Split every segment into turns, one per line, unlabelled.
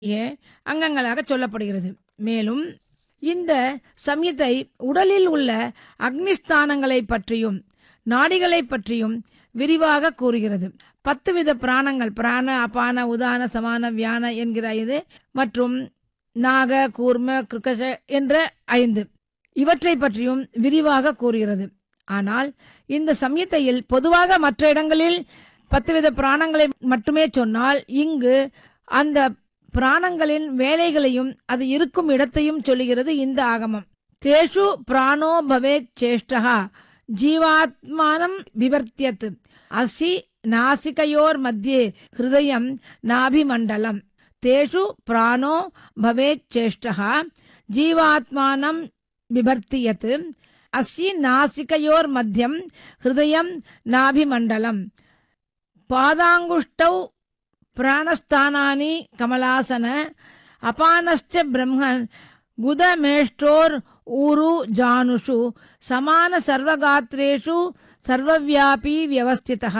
ஏ அங்கங்களாக சொல்லப்படுகிறது மேலும் இந்த சம்யத்தை உடலில் உள்ள அக்னிஸ்தானங்களை பற்றியும் நாடிகளை பற்றியும் விரிவாக கூறுகிறது பத்து வித பிராணங்கள் பிராண அபான உதான சமான வியான என்கிற இது மற்றும் நாக கூர்ம கிருக்கச என்ற ஐந்து இவற்றை பற்றியும் விரிவாக கூறுகிறது ஆனால் இந்த சம்யத்தையில் பொதுவாக மற்ற இடங்களில் பத்து வித பிராணங்களை மட்டுமே சொன்னால் இங்கு அந்த பிராணங்களின் வேலைகளையும் அது இருக்கும் இடத்தையும் சொல்லுகிறது இந்த ஆகமம் தேஷு பிராணோ பவேத் சேஷ்டா ஜீவாத்மானம் விவர்த்தியத் அசி நாசிகையோர் மத்தியே ஹிருதயம் நாபிமண்டலம் தேஷு பிராணோ பவேத் சேஷ்டா ஜீவாத்மானம் விபர்த்தியத் அஸ்ய நாசிகையோர் மத்தியம் ஹிருதயம் நாபிமண்டலம் பாதாங்குஷ்டௌ பிராணஸ்தானானி கமலாசன அபானஸ்ச பிரம்மன் குதமேஷ்டோர் ஊரு ஜானுஷு சமான சர்வகாத்ரேஷு சர்வவியாபி வியவஸ்திதः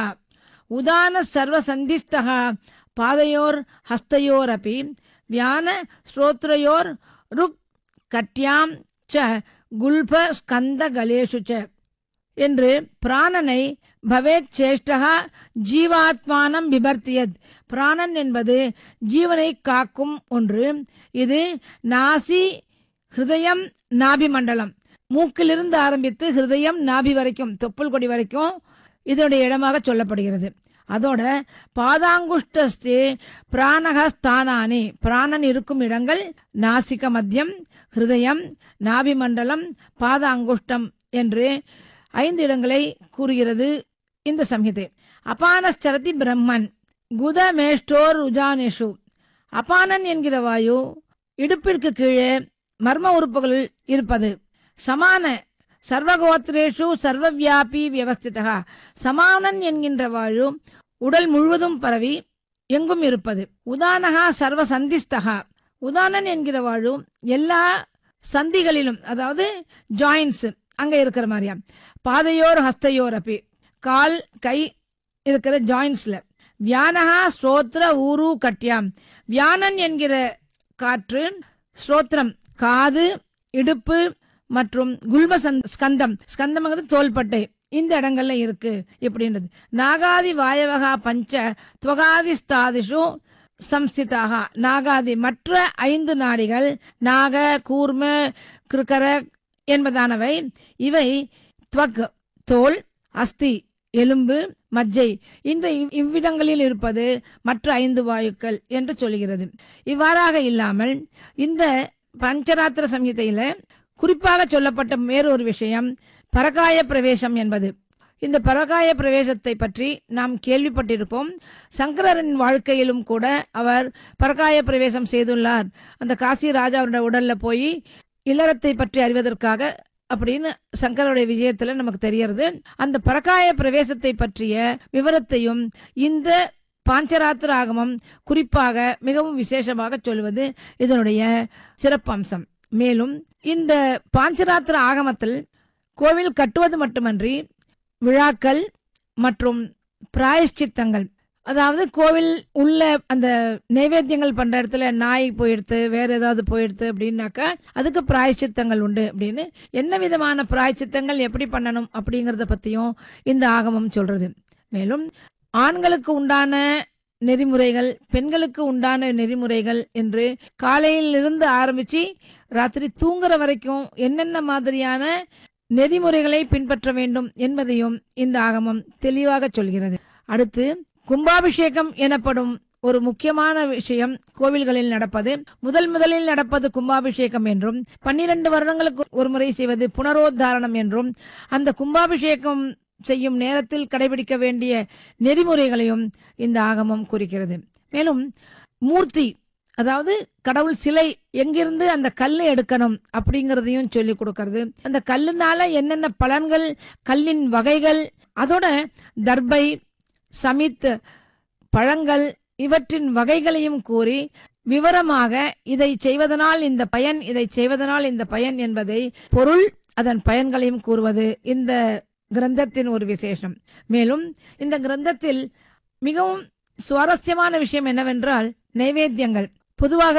உதான சர்வசந்திஸ்தः பாதையோர் ஹஸ்தயோரபி வியான ஸ்ரோத்ரயோர் ருக் கட்யாம் ச குல்ப ஸ்கந்த கலேஷு ச என்று பிராணனை பவேத் சேஷ்டா ஜீவாத்மானம் விபர்த்தியத் பிராணன் என்பது ஜீவனை காக்கும் ஒன்று இது நாசி ஹிருதயம் நாபி மண்டலம் மூக்கிலிருந்து ஆரம்பித்து ஹிருதயம் நாபி வரைக்கும் தொப்புள் கொடி வரைக்கும் இதனுடைய இடமாக சொல்லப்படுகிறது அதோட பாதாங்குஷ்டஸ்தே பிராணகஸ்தானானி பிராணன் இருக்கும் இடங்கள் நாசிக மத்தியம் ஹிருதயம் நாபி மண்டலம் பாத அங்குஷ்டம் என்று ஐந்து இடங்களை கூறுகிறது இந்த சம்ஹிதை அபானஸ்சரதி பிரம்மன் குதமேஷ்டோர் உஜானேஷு அபானன் என்கிற வாயு இடுப்பிற்கு கீழே மர்ம உறுப்புகளில் இருப்பது சமான சர்வகோத்திரேஷு சர்வவியாபி வியவஸ்திதா சமானன் என்கின்ற வாயு உடல் முழுவதும் பரவி எங்கும் இருப்பது உதானகா சர்வ சந்திஸ்தகா உதானன் என்கிற வாழு எல்லா சந்திகளிலும் அதாவது ஜாயின்ஸ் அங்க இருக்கிற மாதிரியா பாதையோர் ஹஸ்தையோர் அப்பி கால் கை இருக்கிற ஜாயின்ஸ்ல வியானகா ஸ்ரோத்ர ஊரு கட்யாம் வியானன் என்கிற காற்று ஸ்ரோத்ரம் காது இடுப்பு மற்றும் குல்ம சந்த்- ஸ்கந்தம் ஸ்கந்தம்ங்கிறது தோள்பட்டை இந்த இடங்கள்ல இருக்கு இப்படின்றது நாகாதி வாயவகா பஞ்ச துவகாதி ஸ்தாதிஷு சம்ஸ்திதாக நாகாதி மற்ற ஐந்து நாடிகள் நாக கூர்ம கிருக்கர என்பதானவை இவை துவக் தோல் அஸ்தி எலும்பு மஜ்ஜை இந்த இவ்- இவ்விடங்களில் இருப்பது மற்ற ஐந்து வாயுக்கள் என்று சொல்கிறது இவ்வாறாக இல்லாமல் இந்த பஞ்சராத்திர சம்ஹிதையில குறிப்பாக சொல்லப்பட்ட வேறொரு விஷயம் பரகாய பிரவேசம் என்பது இந்த பரகாய பிரவேசத்தை பற்றி நாம் கேள்விப்பட்டிருப்போம் சங்கரரின் வாழ்க்கையிலும் கூட அவர் பரகாய பிரவேசம் செய்துள்ளார் அந்த காசி ராஜாவுடைய உடல்ல போய் இல்லறத்தை பற்றி அறிவதற்காக அப்படின்னு சங்கருடைய விஜயத்துல நமக்கு தெரியறது அந்த பரகாய பிரவேசத்தை பற்றிய விவரத்தையும் இந்த பாஞ்சராத்திர ஆகமம் குறிப்பாக மிகவும் விசேஷமாக சொல்வது இதனுடைய சிறப்பம்சம் மேலும் இந்த பாஞ்சராத்திர ஆகமத்தில் கோவில் கட்டுவது மட்டுமன்றி விழாக்கள் மற்றும் பிராயஷ்சித்தங்கள் அதாவது கோவில் உள்ள அந்த நைவேத்தியங்கள் பண்ற இடத்துல நாய் போயிடுத்து வேற ஏதாவது போயிடுத்து அப்படின்னாக்கா அதுக்கு பிராயச்சித்தங்கள் உண்டு அப்படின்னு என்ன விதமான பிராயச்சித்தங்கள் எப்படி பண்ணணும் அப்படிங்கறத பத்தியும் இந்த ஆகமம் சொல்றது மேலும் ஆண்களுக்கு உண்டான நெறிமுறைகள் பெண்களுக்கு உண்டான நெறிமுறைகள் என்று காலையில் இருந்து ஆரம்பிச்சு ராத்திரி தூங்குற வரைக்கும் என்னென்ன மாதிரியான நெறிமுறைகளை பின்பற்ற வேண்டும் என்பதையும் இந்த ஆகமம் தெளிவாக சொல்கிறது அடுத்து கும்பாபிஷேகம் எனப்படும் ஒரு முக்கியமான விஷயம் கோவில்களில் நடப்பது முதல் முதலில் நடப்பது கும்பாபிஷேகம் என்றும் பன்னிரண்டு வருடங்களுக்கு ஒரு முறை செய்வது புனரோத்தாரணம் என்றும் அந்த கும்பாபிஷேகம் செய்யும் நேரத்தில் கடைபிடிக்க வேண்டிய நெறிமுறைகளையும் இந்த ஆகமம் குறிக்கிறது மேலும் மூர்த்தி அதாவது கடவுள் சிலை எங்கிருந்து அந்த கல்லை எடுக்கணும் அப்படிங்கறதையும் சொல்லி கொடுக்கறது அந்த கல்லுனால என்னென்ன பலன்கள் கல்லின் வகைகள் அதோட தர்பை சமித் பழங்கள் இவற்றின் வகைகளையும் கூறி விவரமாக இதை செய்வதனால் இந்த பயன் இதை செய்வதனால் இந்த பயன் என்பதை பொருள் அதன் பயன்களையும் கூறுவது இந்த கிரந்தத்தின் ஒரு விசேஷம் மேலும் இந்த கிரந்தத்தில் மிகவும் சுவாரஸ்யமான விஷயம் என்னவென்றால் நைவேத்தியங்கள் பொதுவாக